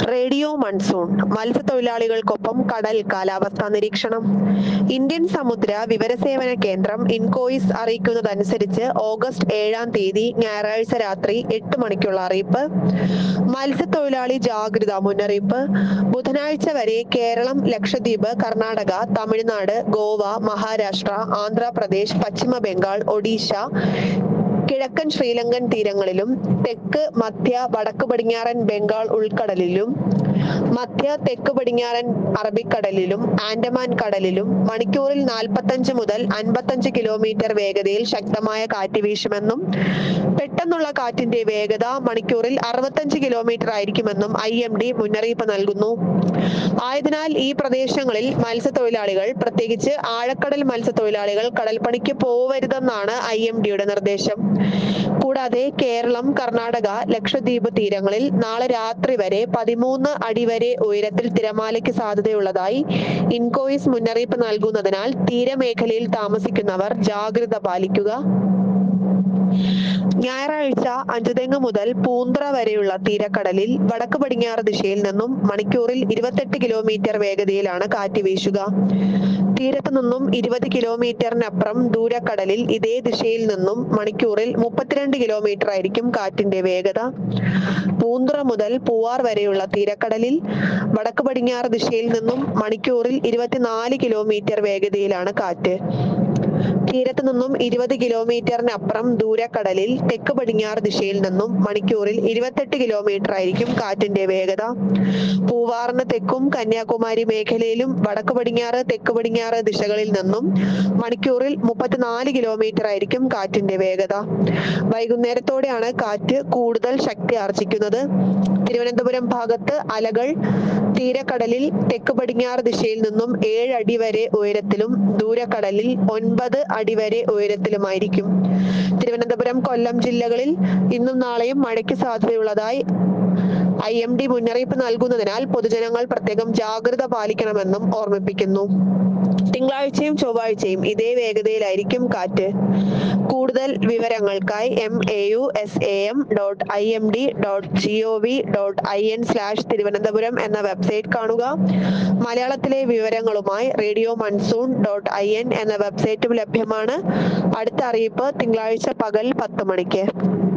radio monsoon മത്സ്യത്തൊഴിലാളികൾക്കൊപ്പം കടൽ കാലാവസ്ഥാ നിരീക്ഷണം ഇന്ത്യൻ സമുദ്ര വിവരസേവന കേന്ദ്രം ഇൻകോയിസ് അറിയിക്കുന്നതനുസരിച്ച് ഓഗസ്റ്റ് ഏഴാം തീയതി ഞായറാഴ്ച രാത്രി എട്ട് മണിക്കുള്ള അറിയിപ്പ് മത്സ്യത്തൊഴിലാളി ജാഗ്രതാ മുന്നറിയിപ്പ് ബുധനാഴ്ച വരെ കേരളം ലക്ഷദ്വീപ് കർണാടക തമിഴ്നാട് ഗോവ മഹാരാഷ്ട്ര ആന്ധ്രാപ്രദേശ് പശ്ചിമ ബംഗാൾ ഒഡീഷ കിഴക്കൻ ശ്രീലങ്കൻ തീരങ്ങളിലും തെക്ക് മധ്യ വടക്ക് പടിഞ്ഞാറൻ ബംഗാൾ ഉൾക്കടലിലും മധ്യ തെക്ക് പടിഞ്ഞാറൻ അറബിക്കടലിലും ആൻഡമാൻ കടലിലും മണിക്കൂറിൽ നാൽപ്പത്തഞ്ച് മുതൽ അൻപത്തഞ്ച് കിലോമീറ്റർ വേഗതയിൽ ശക്തമായ കാറ്റ് വീശുമെന്നും പെട്ടെന്നുള്ള കാറ്റിന്റെ വേഗത മണിക്കൂറിൽ അറുപത്തഞ്ച് കിലോമീറ്റർ ആയിരിക്കുമെന്നും ഐ എം ഡി മുന്നറിയിപ്പ് നൽകുന്നു ആയതിനാൽ ഈ പ്രദേശങ്ങളിൽ മത്സ്യത്തൊഴിലാളികൾ പ്രത്യേകിച്ച് ആഴക്കടൽ മത്സ്യത്തൊഴിലാളികൾ കടൽപ്പണിക്ക് പോവരുതെന്നാണ് ഐ എം ഡിയുടെ നിർദ്ദേശം കൂടാതെ കേരളം കർണാടക ലക്ഷദ്വീപ് തീരങ്ങളിൽ നാളെ രാത്രി വരെ പതിമൂന്ന് അടി വരെ ഉയരത്തിൽ തിരമാലയ്ക്ക് സാധ്യതയുള്ളതായി ഇൻകോയിസ് മുന്നറിയിപ്പ് നൽകുന്നതിനാൽ തീരമേഖലയിൽ താമസിക്കുന്നവർ ജാഗ്രത പാലിക്കുക ഞായറാഴ്ച അഞ്ചുതെങ്ങ് മുതൽ പൂന്തറ വരെയുള്ള തീരക്കടലിൽ വടക്ക് പടിഞ്ഞാറ് ദിശയിൽ നിന്നും മണിക്കൂറിൽ ഇരുപത്തെട്ട് കിലോമീറ്റർ വേഗതയിലാണ് കാറ്റ് വീശുക തീരത്ത് നിന്നും ഇരുപത് കിലോമീറ്ററിനപ്പുറം ദൂരക്കടലിൽ ഇതേ ദിശയിൽ നിന്നും മണിക്കൂറിൽ മുപ്പത്തിരണ്ട് കിലോമീറ്റർ ആയിരിക്കും കാറ്റിന്റെ വേഗത പൂന്തുറ മുതൽ പൂവാർ വരെയുള്ള തീരക്കടലിൽ വടക്ക് പടിഞ്ഞാറ് ദിശയിൽ നിന്നും മണിക്കൂറിൽ ഇരുപത്തിനാല് കിലോമീറ്റർ വേഗതയിലാണ് കാറ്റ് തീരത്ത് നിന്നും ഇരുപത് കിലോമീറ്ററിനപ്പുറം ദൂരക്കടലിൽ തെക്ക് പടിഞ്ഞാറ് ദിശയിൽ നിന്നും മണിക്കൂറിൽ ഇരുപത്തെട്ട് കിലോമീറ്റർ ആയിരിക്കും കാറ്റിന്റെ വേഗത പൂവാറിന് തെക്കും കന്യാകുമാരി മേഖലയിലും വടക്ക് പടിഞ്ഞാറ് തെക്ക് പടിഞ്ഞാറ് ദിശകളിൽ നിന്നും മണിക്കൂറിൽ മുപ്പത്തിനാല് കിലോമീറ്റർ ആയിരിക്കും കാറ്റിന്റെ വേഗത വൈകുന്നേരത്തോടെയാണ് കാറ്റ് കൂടുതൽ ശക്തി ആർജിക്കുന്നത് തിരുവനന്തപുരം ഭാഗത്ത് അലകൾ തീരക്കടലിൽ തെക്ക് പടിഞ്ഞാറ് ദിശയിൽ നിന്നും ഏഴ് അടി വരെ ഉയരത്തിലും ദൂരക്കടലിൽ ഒൻപത് അടി വരെ ഉയരത്തിലുമായിരിക്കും തിരുവനന്തപുരം കൊല്ലം ജില്ലകളിൽ ഇന്നും നാളെയും മഴയ്ക്ക് സാധ്യതയുള്ളതായി ഐ എം ഡി മുന്നറിയിപ്പ് നൽകുന്നതിനാൽ പൊതുജനങ്ങൾ പ്രത്യേകം ജാഗ്രത പാലിക്കണമെന്നും ഓർമ്മിപ്പിക്കുന്നു തിങ്കളാഴ്ചയും ചൊവ്വാഴ്ചയും ഇതേ വേഗതയിലായിരിക്കും കാറ്റ് കൂടുതൽ വിവരങ്ങൾക്കായി M A U S A M dot I M D dot G O V dot I N slash Thiruvananthapuram എന്ന വെബ്സൈറ്റ് കാണുക മലയാളത്തിലെ വിവരങ്ങളുമായി radio monsoon dot I N എന്ന വെബ്സൈറ്റും ലഭ്യമാണ് അടുത്ത അറിയിപ്പ് തിങ്കളാഴ്ച പകൽ പത്ത് മണിക്ക്